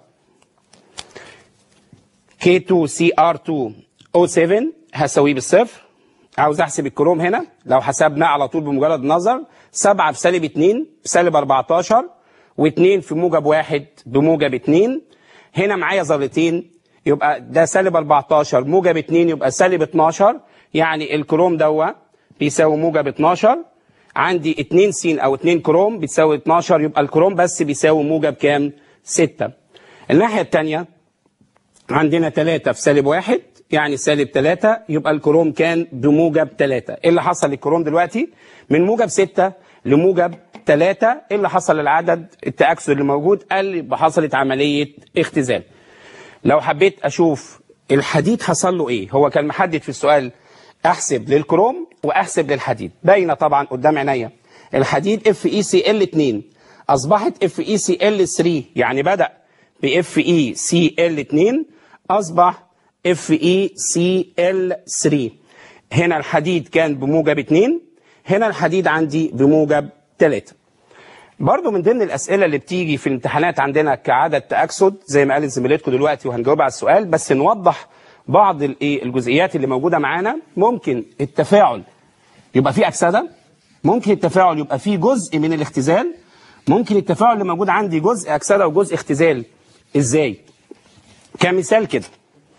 S1: K2CR2O7 هساويه بالصفر عاوز احسب الكروم هنا لو حسبناه على طول بمجرد النظر 7 في سالب 2 بسالب 14 و2 في موجب 1 بموجب 2 هنا معايا ذرتين يبقى ده سالب 14 موجب 2 يبقى سالب 12 يعني الكروم دوا بيساوي موجب 12 عندي 2 س او 2 كروم بتساوي 12 يبقى الكروم بس بيساوي موجب كام 6 الناحيه الثانيه عندنا 3 في سالب 1 يعني سالب 3 يبقى الكروم كان بموجب 3 ايه اللي حصل للكروم دلوقتي من موجب 6 لموجب 3 ايه اللي حصل للعدد التاكسد اللي موجود قال يبقى حصلت عمليه اختزال لو حبيت اشوف الحديد حصل له ايه هو كان محدد في السؤال احسب للكروم واحسب للحديد باينه طبعا قدام عينيا الحديد اف اي سي ال 2 اصبحت اف اي سي ال 3 يعني بدا باف اي سي ال 2 اصبح اف اي سي ال 3 هنا الحديد كان بموجب 2 هنا الحديد عندي بموجب 3 برضو من ضمن الاسئله اللي بتيجي في الامتحانات عندنا كعدد تاكسد زي ما قالت زميلتكم دلوقتي وهنجاوب على السؤال بس نوضح بعض الايه الجزئيات اللي موجوده معانا ممكن التفاعل يبقى فيه اكسده ممكن التفاعل يبقى فيه جزء من الاختزال ممكن التفاعل اللي موجود عندي جزء اكسده وجزء اختزال ازاي كمثال كده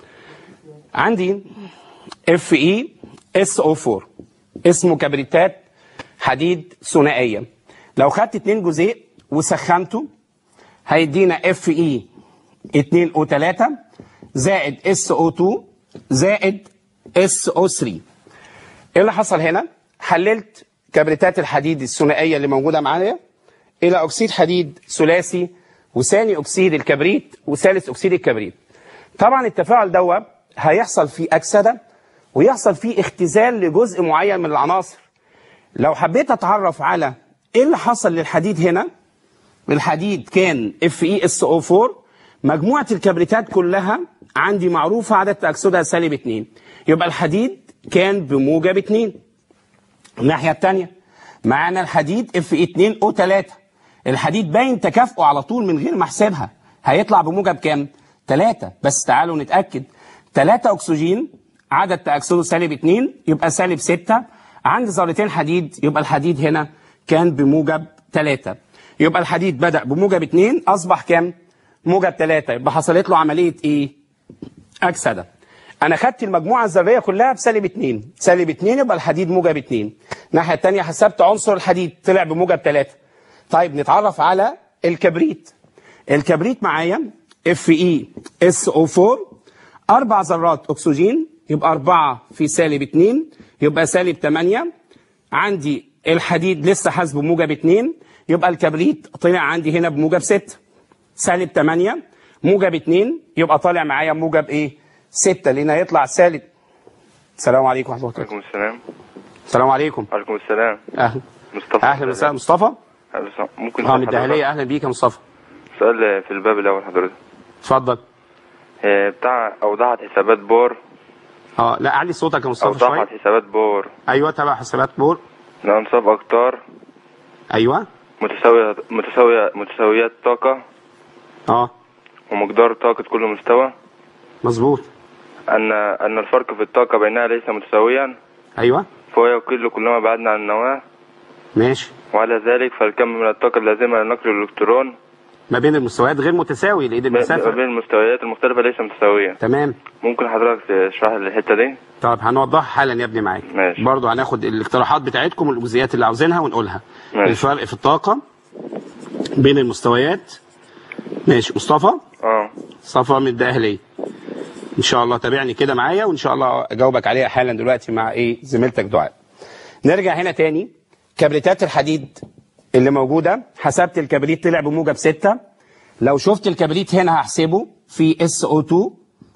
S1: عندي اف اي اس او 4 اسمه كبريتات حديد ثنائيه لو خدت اتنين جزيء وسخنته هيدينا اف اي 2 او 3 زائد اس او 2 زائد اس او 3 ايه اللي حصل هنا حللت كبريتات الحديد الثنائيه اللي موجوده معايا الى اكسيد حديد ثلاثي وثاني اكسيد الكبريت وثالث اكسيد الكبريت طبعا التفاعل دوا هيحصل فيه اكسده ويحصل فيه اختزال لجزء معين من العناصر لو حبيت اتعرف على ايه اللي حصل للحديد هنا الحديد كان اف اي اس او 4 مجموعه الكبريتات كلها عندي معروفه عدد تاكسدها سالب 2 يبقى الحديد كان بموجب 2 الناحيه الثانيه معانا الحديد اف اي 2 او 3 الحديد باين تكافؤه على طول من غير ما احسبها هيطلع بموجب كام 3 بس تعالوا نتاكد 3 اكسجين عدد تاكسده سالب 2 يبقى سالب 6 عندي ذرتين حديد يبقى الحديد هنا كان بموجب 3 يبقى الحديد بدأ بموجب 2 أصبح كام؟ موجب 3 يبقى حصلت له عملية إيه؟ أكسدة انا خدت المجموعه الذريه كلها بسالب 2 سالب 2 يبقى الحديد موجب 2 الناحيه الثانيه حسبت عنصر الحديد طلع بموجب 3 طيب نتعرف على الكبريت الكبريت معايا اف اي اس او 4 اربع ذرات اكسجين يبقى 4 في سالب 2 يبقى سالب 8 عندي الحديد لسه حاسبه موجب 2 يبقى الكبريت طلع عندي هنا بموجب 6 سالب 8 موجب 2 يبقى طالع معايا موجب ايه 6 لان هيطلع سالب السلام عليكم ورحمه الله وبركاته
S5: عليكم السلام
S1: السلام عليكم
S5: عليكم السلام
S1: اهلا
S5: مصطفى
S1: اهلا وسهلا مصطفى
S5: أهلا وسهلا. ممكن
S1: اه من
S5: حضرتك
S1: الدهليه اهلا بيك يا مصطفى
S5: سؤال في الباب الاول حضرتك
S1: اتفضل
S5: آه، بتاع اوضاعت حسابات بور
S1: اه لا علي صوتك يا مصطفى شويه
S5: اوضاعت حسابات بور
S1: ايوه تبع حسابات بور
S5: لانصاف اقطار
S1: ايوه
S5: متساوية متساوية متساويات طاقة
S1: اه
S5: ومقدار طاقة كل مستوى
S1: مظبوط
S5: أن أن الفرق في الطاقة بينها ليس متساويا
S1: ايوه
S5: فهو يقل كلما بعدنا عن النواة
S1: ماشي
S5: وعلى ذلك فالكم من الطاقة اللازمة لنقل الإلكترون
S1: ما بين المستويات غير متساوي لان
S5: ب- ما
S1: المسافه
S5: بين المستويات المختلفة ليس متساوية
S1: تمام
S5: ممكن حضرتك تشرح لي الحتة دي؟
S1: طب هنوضحها حالا يا ابني معاك
S5: ماشي.
S1: برضو هناخد الاقتراحات بتاعتكم والجزئيات اللي عاوزينها ونقولها
S5: ماشي.
S1: الفرق في الطاقه بين المستويات ماشي مصطفى
S5: اه
S1: مصطفى من الدقهليه ان شاء الله تابعني كده معايا وان شاء الله اجاوبك عليها حالا دلوقتي مع ايه زميلتك دعاء نرجع هنا تاني كبريتات الحديد اللي موجوده حسبت الكبريت طلع بموجب 6 لو شفت الكبريت هنا هحسبه في اس او 2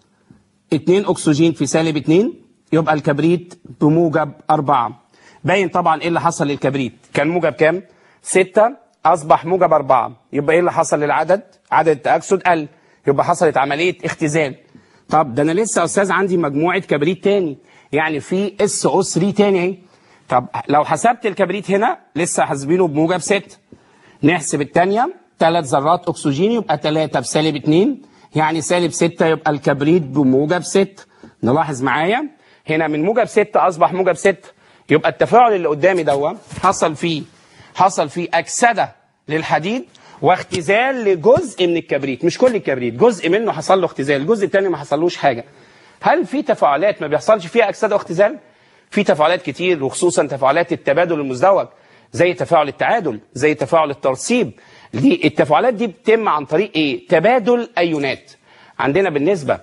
S1: 2 اكسجين في سالب 2 يبقى الكبريت بموجب 4 باين طبعا ايه اللي حصل للكبريت كان موجب كام 6 اصبح موجب 4 يبقى ايه اللي حصل للعدد عدد التاكسد قل يبقى حصلت عمليه اختزال طب ده انا لسه يا استاذ عندي مجموعه كبريت تاني يعني في اس او 3 تاني اهي طب لو حسبت الكبريت هنا لسه حاسبينه بموجب 6 نحسب الثانيه ثلاث ذرات اكسجين يبقى 3 بسالب 2 يعني سالب 6 يبقى الكبريت بموجب 6 نلاحظ معايا هنا من موجب 6 اصبح موجب 6 يبقى التفاعل اللي قدامي دوا حصل فيه حصل فيه اكسده للحديد واختزال لجزء من الكبريت مش كل الكبريت جزء منه حصل له اختزال الجزء الثاني ما حصلوش حاجه هل في تفاعلات ما بيحصلش فيها اكسده واختزال في تفاعلات كتير وخصوصا تفاعلات التبادل المزدوج زي تفاعل التعادل زي تفاعل الترسيب دي التفاعلات دي بتتم عن طريق ايه تبادل ايونات عندنا بالنسبه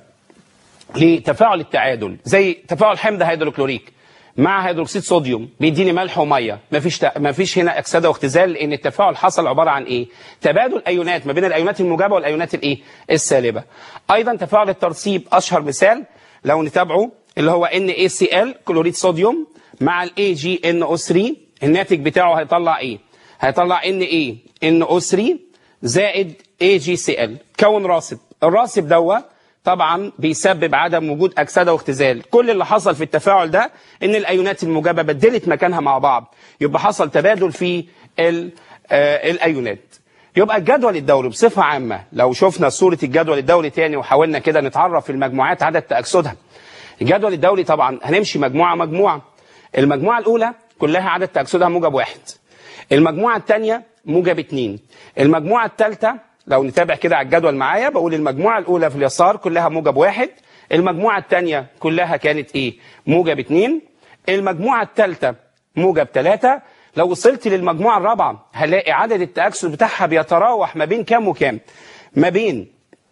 S1: لتفاعل التعادل زي تفاعل حمض هيدروكلوريك مع هيدروكسيد صوديوم بيديني ملح وميه مفيش ت... مفيش هنا اكسده واختزال لان التفاعل حصل عباره عن ايه تبادل ايونات ما بين الايونات الموجبه والايونات الايه السالبه ايضا تفاعل الترسيب اشهر مثال لو نتابعه اللي هو NaCl كلوريد صوديوم مع ال AgNO3 الناتج بتاعه هيطلع ايه هيطلع NaNO3 زائد AgCl كون راسب الراسب دوت طبعا بيسبب عدم وجود اكسده واختزال كل اللي حصل في التفاعل ده ان الايونات الموجبه بدلت مكانها مع بعض يبقى حصل تبادل في ال- آه، الايونات يبقى الجدول الدوري بصفه عامه لو شفنا صوره الجدول الدوري تاني وحاولنا كده نتعرف في المجموعات عدد تاكسدها الجدول الدوري طبعا هنمشي مجموعه مجموعه المجموعه الاولى كلها عدد تاكسدها موجب واحد المجموعه الثانيه موجب اثنين المجموعه الثالثه لو نتابع كده على الجدول معايا بقول المجموعه الاولى في اليسار كلها موجب واحد المجموعه الثانيه كلها كانت ايه موجب اثنين المجموعه الثالثه موجب ثلاثة لو وصلت للمجموعه الرابعه هلاقي عدد التاكسد بتاعها بيتراوح ما بين كام وكام ما بين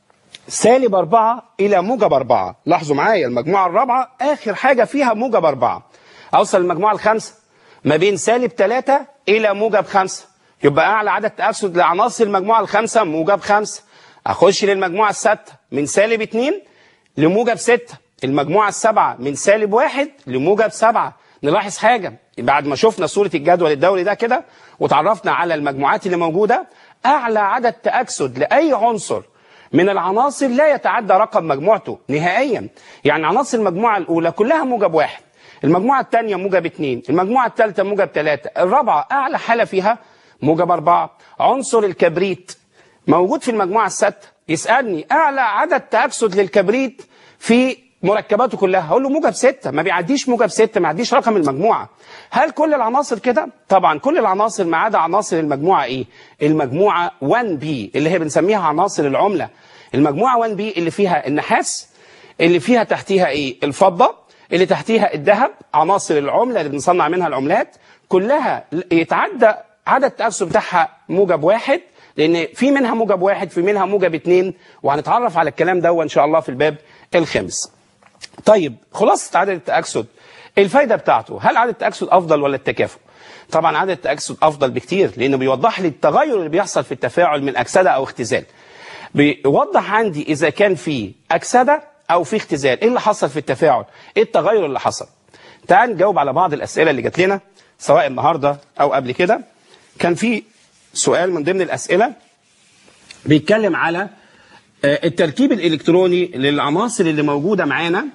S1: سالب أربعة إلى موجب أربعة لاحظوا معايا المجموعة الرابعة آخر حاجة فيها موجب أربعة أوصل المجموعة الخامسة ما بين سالب ثلاثة إلى موجب خمسة يبقى أعلى عدد تأكسد لعناصر المجموعة الخامسة موجب خمسة أخش للمجموعة السادسة من سالب اتنين لموجب ستة المجموعة السبعة من سالب واحد لموجب سبعة نلاحظ حاجة بعد ما شفنا صورة الجدول الدوري ده كده وتعرفنا على المجموعات اللي موجودة أعلى عدد تأكسد لأي عنصر من العناصر لا يتعدى رقم مجموعته نهائيا يعني عناصر المجموعة الأولى كلها موجب واحد المجموعة الثانية موجب اثنين المجموعة الثالثة موجب ثلاثة الرابعة أعلى حالة فيها موجب أربعة عنصر الكبريت موجود في المجموعة السادسة يسألني أعلى عدد تأكسد للكبريت في مركباته كلها هقول له موجب ستة ما بيعديش موجب ستة ما يعديش رقم المجموعة هل كل العناصر كده؟ طبعا كل العناصر ما عدا عناصر المجموعة ايه؟ المجموعة 1B اللي هي بنسميها عناصر العملة المجموعة 1B اللي فيها النحاس اللي فيها تحتيها ايه الفضه اللي تحتيها الذهب عناصر العمله اللي بنصنع منها العملات كلها يتعدى عدد التاكسد بتاعها موجب واحد لان في منها موجب واحد في منها موجب اتنين وهنتعرف على الكلام ده ان شاء الله في الباب الخامس طيب خلاصة عدد التأكسد الفايدة بتاعته هل عدد التأكسد أفضل ولا التكافؤ؟ طبعا عدد التأكسد أفضل بكتير لأنه بيوضح لي التغير اللي بيحصل في التفاعل من أكسدة أو اختزال بيوضح عندي إذا كان في أكسدة أو في اختزال إيه اللي حصل في التفاعل؟ إيه التغير اللي حصل؟ تعال نجاوب على بعض الأسئلة اللي جات لنا سواء النهاردة أو قبل كده كان في سؤال من ضمن الأسئلة بيتكلم على آه، التركيب الإلكتروني للعناصر اللي موجودة معانا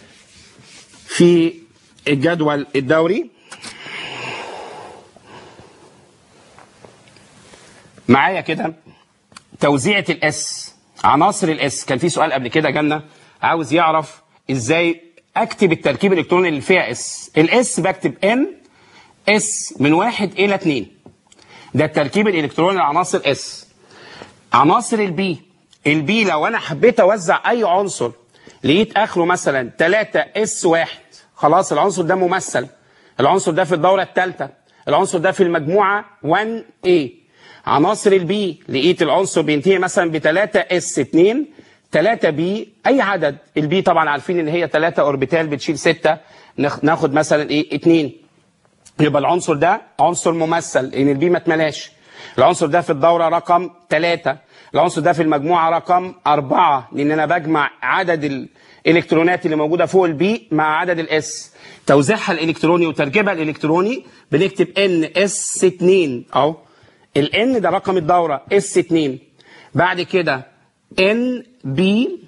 S1: في الجدول الدوري معايا كده توزيعة الاس عناصر الاس كان في سؤال قبل كده جالنا عاوز يعرف ازاي اكتب التركيب الالكتروني اللي فيها اس الاس بكتب ان اس من واحد الى اتنين ده التركيب الالكتروني لعناصر اس عناصر البي البي لو انا حبيت اوزع اي عنصر لقيت اخره مثلا 3 اس واحد خلاص العنصر ده ممثل العنصر ده في الدوره الثالثه العنصر ده في المجموعه 1 a عناصر البي لقيت العنصر بينتهي مثلا ب 3 اس 2 3 بي اي عدد البي طبعا عارفين ان هي 3 اوربيتال بتشيل 6 ناخد مثلا ايه 2 يبقى العنصر ده عنصر ممثل ان البي ما اتملاش العنصر ده في الدوره رقم 3 العنصر ده في المجموعه رقم 4 لان انا بجمع عدد الالكترونات اللي موجوده فوق البي مع عدد الاس توزيعها الالكتروني وتركيبها الالكتروني بنكتب ان اس 2 اهو الان ده رقم الدوره اس 2 بعد كده ان بي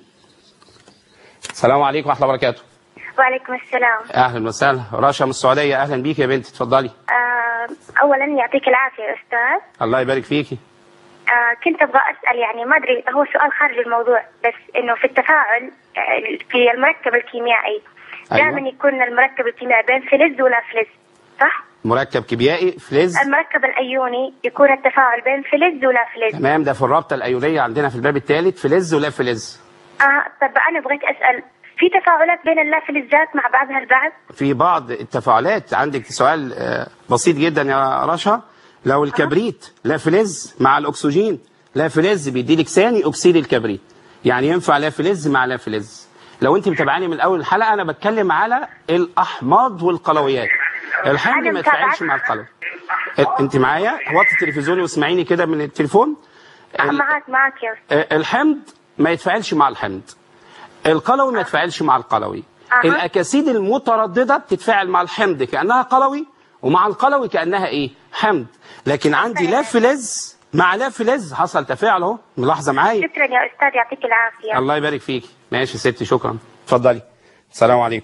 S1: السلام عليكم ورحمه الله وبركاته
S6: وعليكم السلام
S1: اهلا وسهلا رشا من السعوديه اهلا بيك يا بنتي اتفضلي
S6: آه أولا يعطيك العافية يا أستاذ
S1: الله يبارك فيكي
S6: آه كنت أبغى أسأل يعني ما أدري هو سؤال خارج الموضوع بس إنه في التفاعل آه، في المركب الكيميائي
S1: أيوة.
S6: دائما يكون المركب الكيميائي بين فلز ولا فلز صح؟
S1: مركب كيميائي فلز
S6: المركب الأيوني يكون التفاعل بين فلز ولا فلز
S1: تمام ده في الرابطه الايونيه عندنا في الباب الثالث فلز ولا فلز
S6: آه طب أنا بغيت أسأل في تفاعلات بين اللافلزات مع بعضها البعض؟
S1: في بعض التفاعلات عندك سؤال آه، بسيط جدا يا رشا لو الكبريت لا فلز مع الاكسجين لا فلز بيدي لك ثاني اكسيد الكبريت يعني ينفع لا فلز مع لا فلز لو انت متابعاني من اول الحلقه انا بتكلم على الاحماض والقلويات الحمض
S6: أنا
S1: ما يتفاعلش
S6: متابعة.
S1: مع القلوي انت معايا وطي تلفزيوني واسمعيني كده من التليفون ال-
S6: معك معك يا أستاذ
S1: آه، الحمض ما يتفاعلش مع الحمض القلوي ما يتفاعلش مع القلوي
S6: أها.
S1: الاكاسيد المتردده بتتفاعل مع الحمض كانها قلوي ومع القلوي كانها ايه حمض لكن عندي لا فلز مع لا فلز حصل تفاعل اهو ملاحظه معايا
S6: شكرا يا أستاذ يعطيك العافية
S1: الله يبارك فيك ماشي يا ستي شكرا اتفضلي السلام عليكم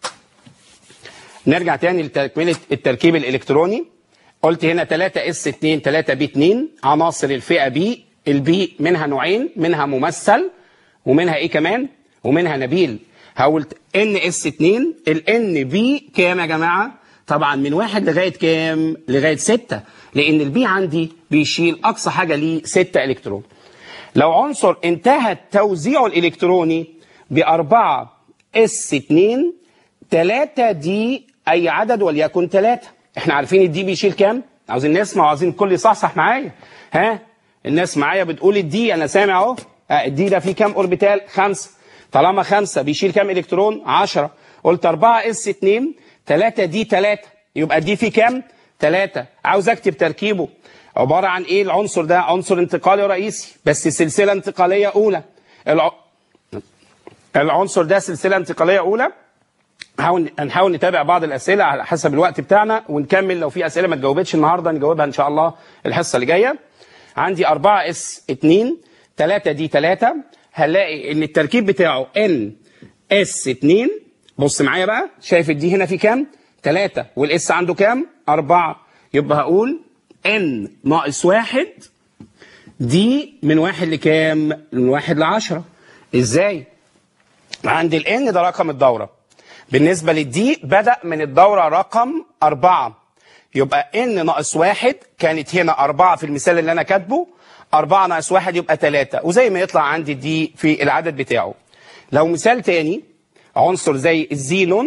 S1: نرجع تاني لتكمله التركيب الالكتروني قلت هنا 3 اس 2 3 بي 2 عناصر الفئه بي البي منها نوعين منها ممثل ومنها ايه كمان ومنها نبيل هقول ان اس 2 الان بي كام يا جماعه طبعا من واحد لغايه كام لغايه 6 لان البي عندي بيشيل اقصى حاجه ليه 6 الكترون لو عنصر انتهى توزيعه الالكتروني بأربعة اس 2 3 دي اي عدد وليكن 3 احنا عارفين الدي بيشيل كام عاوزين نسمع وعاوزين الكل يصحصح معايا ها الناس معايا بتقول الدي انا سامع اهو ها، الدي ده فيه كام اوربيتال خمسة طالما خمسة بيشيل كام الكترون 10 قلت 4 اس 2 3 دي 3 يبقى دي فيه كام 3 عاوز اكتب تركيبه عبارة عن ايه العنصر ده عنصر انتقالي رئيسي بس سلسلة انتقالية اولى الع... العنصر ده سلسلة انتقالية اولى هنحاول هنحاول نتابع بعض الاسئله على حسب الوقت بتاعنا ونكمل لو في اسئله ما اتجاوبتش النهارده نجاوبها ان شاء الله الحصه اللي جايه عندي 4 اس 2 3 دي 3 هنلاقي ان التركيب بتاعه ان اس 2 بص معايا بقى شايف الدي هنا في كام 3 والاس عنده كام 4 يبقى هقول ان ناقص واحد دي من واحد لكام من واحد لعشرة ازاي عند الان ده رقم الدوره بالنسبة للدي بدأ من الدورة رقم أربعة يبقى إن ناقص واحد كانت هنا أربعة في المثال اللي أنا كاتبه أربعة ناقص واحد يبقى ثلاثة وزي ما يطلع عندي دي في العدد بتاعه لو مثال تاني عنصر زي الزيلون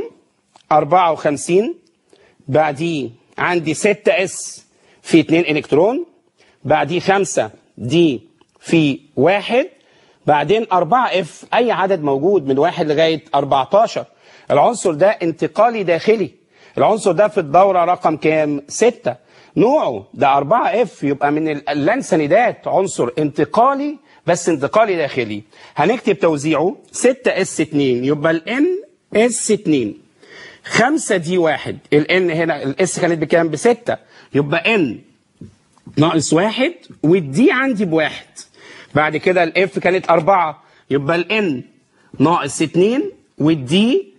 S1: 54 بعديه عندي 6 اس في 2 الكترون بعديه 5 دي في 1 بعدين 4 اف اي عدد موجود من 1 لغايه 14 العنصر ده انتقالي داخلي العنصر ده في الدوره رقم كام 6 نوعه ده 4 اف يبقى من اللانسانيدات عنصر انتقالي بس انتقالي داخلي هنكتب توزيعه 6 اس 2 يبقى الان اس 2 5 دي 1 الان هنا الاس كانت بكام بستة يبقى ان ناقص واحد والدي عندي بواحد بعد كده الاف كانت أربعة يبقى الان ناقص اتنين والدي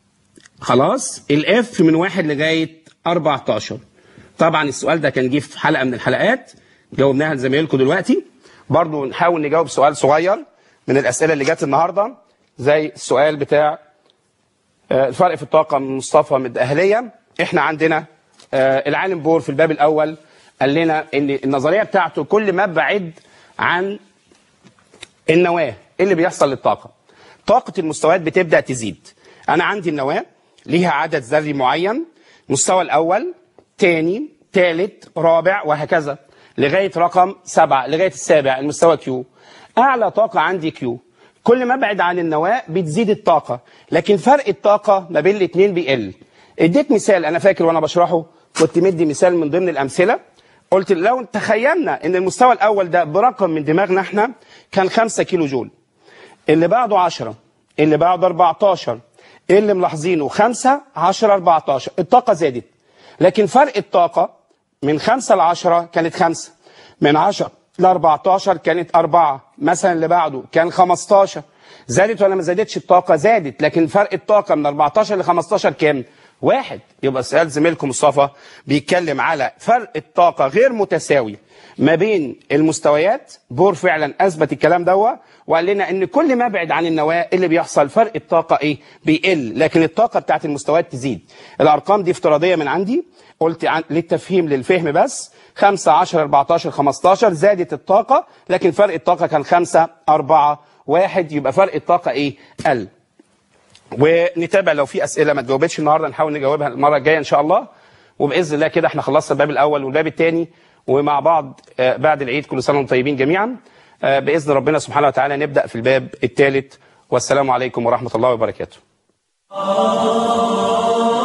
S1: خلاص الاف من واحد لغاية 14 طبعا السؤال ده كان جه في حلقة من الحلقات جاوبناها لزمايلكم دلوقتي برضو نحاول نجاوب سؤال صغير من الأسئلة اللي جت النهاردة زي السؤال بتاع آه، الفرق في الطاقة من مصطفى من الأهلية احنا عندنا آه، العالم بور في الباب الأول قال لنا ان النظرية بتاعته كل ما ابعد عن النواة ايه اللي بيحصل للطاقة طاقة المستويات بتبدأ تزيد انا عندي النواة ليها عدد ذري معين المستوى الاول تاني تالت رابع وهكذا لغاية رقم سبعة لغاية السابع المستوى كيو اعلى طاقة عندي كيو كل ما ابعد عن النواة بتزيد الطاقة لكن فرق الطاقة ما بين الاثنين بيقل اديت مثال انا فاكر وانا بشرحه كنت مدي مثال من ضمن الامثله قلت لو تخيلنا ان المستوى الاول ده برقم من دماغنا احنا كان 5 كيلو جول اللي بعده 10 اللي بعده 14 اللي ملاحظينه 5 10 14 الطاقه زادت لكن فرق الطاقه من 5 ل 10 كانت 5 من 10 ل 14 كانت 4 مثلا اللي بعده كان 15 زادت ولا ما زادتش الطاقه زادت لكن فرق الطاقه من 14 ل 15 كام واحد يبقى سؤال زميلكم مصطفى بيتكلم على فرق الطاقة غير متساوي ما بين المستويات بور فعلا اثبت الكلام دوا وقال لنا ان كل ما ابعد عن النواه اللي بيحصل فرق الطاقه ايه بيقل لكن الطاقه بتاعت المستويات تزيد الارقام دي افتراضيه من عندي قلت عن للتفهيم للفهم بس 5 10 14 15 زادت الطاقه لكن فرق الطاقه كان 5 4 1 يبقى فرق الطاقه ايه قل ونتابع لو في اسئله ما تجاوبتش النهارده نحاول نجاوبها المره الجايه ان شاء الله وباذن الله كده احنا خلصنا الباب الاول والباب الثاني ومع بعض آه، بعد العيد كل سنه وانتم طيبين جميعا آه، باذن ربنا سبحانه وتعالى نبدا في الباب الثالث والسلام عليكم ورحمه الله وبركاته